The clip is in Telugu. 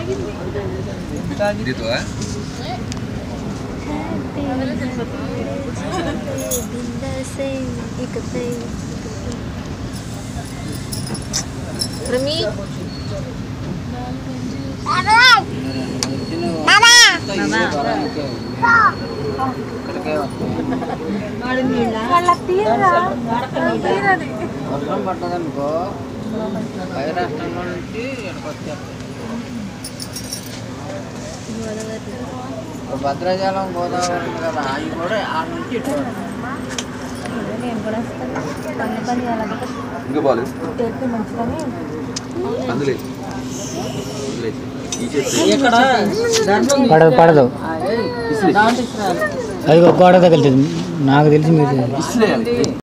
Dito ah? Remi, వర్షం పట్టదనుకో పై రాష్ట్రంలో నుంచి ఇక్కడికి వచ్చారు ఇప్పుడు భద్రాచలం గోదావరి ఉంది కదా అవి కూడా ఆ నుంచి ఇటు ఇంకా బాగాలేదు అందులే ఇక్కడ దాంట్లో పడదు పడదు దాంట్లో ఇస్తున్నారు అది గోడ తగులుతుంది నాకు తెలిసి మీరు ఇస్లే